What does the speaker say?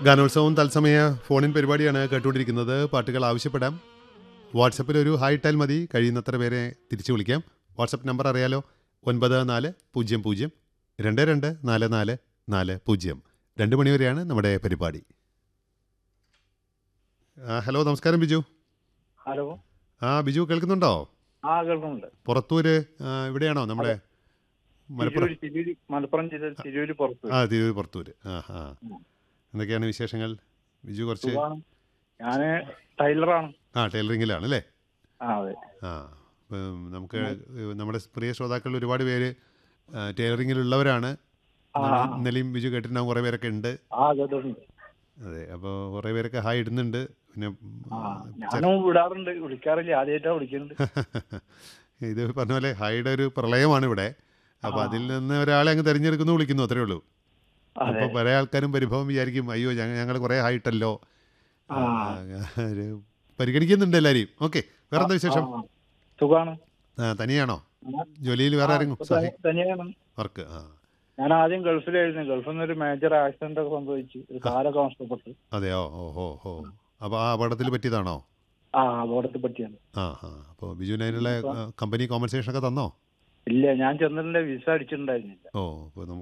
ഗാനോത്സവം തത്സമയ ഫോണിൻ പരിപാടിയാണ് കേട്ടുകൊണ്ടിരിക്കുന്നത് പാട്ടുകൾ ആവശ്യപ്പെടാം വാട്സപ്പിൽ ഒരു ഹായ് ഇട്ടാൽ മതി കഴിയുന്നത്ര പേരെ തിരിച്ചു വിളിക്കാം വാട്സപ്പ് നമ്പർ അറിയാലോ ഒൻപത് നാല് പൂജ്യം പൂജ്യം രണ്ട് രണ്ട് നാല് നാല് നാല് പൂജ്യം രണ്ട് മണിവരെയാണ് നമ്മുടെ പരിപാടി ആ, ഹലോ നമസ്കാരം ബിജു ഹലോ ആ ബിജു കേൾക്കുന്നുണ്ടോ ആ കേൾക്കുന്നുണ്ട് പുറത്തൂര് ആ, ഇവിടെയാണോ നമ്മുടെ മലപ്പുറം തിരൂര് തിരൂര് മലപ്പുറം ജില്ല തിരൂര് പുറത്ത് ആ തിരൂർ പുറത്തൂര് ആ ആ എന്തൊക്കെയാണ് വിശേഷങ്ങൾ ബിജു കുറച്ച് സുഖാണ്. ഞാന് ടൈലറാണ് ആ ടൈലറിങ്ങിലാണ് അല്ലേ ആ അതെ ആ ഇപ്പം നമുക്ക് നമ്മുടെ പ്രിയ ശ്രോതാക്കളിൽ ഒരുപാട് പേര് ആ, ടൈലറിങ്ങിലുള്ളവരാണ് ആ നമ്മൾ ഇന്നലെയും ബിജു കേട്ടിട്ടുണ്ടാവും കുറേ പേരൊക്കെ ഉണ്ട് ആ കേട്ടിട്ടുണ്ട് അതെ അപ്പോൾ കുറേ പേരൊക്കെ ഹായ് ഇടുന്നുണ്ട് പിന്നെ ആ ഞാനും വിടാറുണ്ട് വിളിക്കാറില്ല ആദ്യമായിട്ടാ വിളിക്കുന്നുണ്ട് ഇത് പറഞ്ഞ പോലെ ഹായുടെ ഒരു പ്രളയമാണ് ഇവിടെ അപ്പോൾ അതിൽ നിന്ന് ഒരാളെ അങ്ങ് തിരഞ്ഞെടുക്കുന്നു വിളിക്കുന്നു അത്രേ ഉള്ളൂ അതെ അപ്പോൾ പല ആൾക്കാരും പരിഭവം വിചാരിക്കും അയ്യോ ഞങ്ങൾ കുറേ ഹായ് ഇട്ടല്ലോ ആ. ഒരു പരിഗണിക്കുന്നുണ്ട് എല്ലാവരെയും ഓക്കെ വേറെ എന്താ വിശേഷം ആ, സുഖാണ് ആ, തനിയാണോ ജോലിയിൽ വേറെ ആരെങ്കിലും ഇപ്പൊ സഹായി തന്നെയാണ് വർക്ക് ആ ഞാൻ ആദ്യം ഗൾഫിലായിരുന്നു ഗൾഫിൽ നിന്ന് ഒരു മേജർ ആക്സിഡന്റ് ഒക്കെ സംഭവിച്ചു ഒരു കാലൊക്കെ നഷ്ടപ്പെട്ടു അതെയോ ഓ ഹോ ഹോ അപ്പോൾ ആ അപകടത്തിൽ പറ്റിയതാണോ ആ അപകടത്തെ പറ്റിയാണ് ആ ആ അപ്പോൾ ബിജുവിന് അതിനുള്ള കമ്പനി കോമ്പൻസേഷൻ ഒക്കെ തന്നോ ഇല്ല ഞാൻ ചെന്നതിന്റെ വിസ അടിച്ചിട്ടുണ്ടായിരുന്നില്ല ഓ അപ്പോൾ നമുക്ക്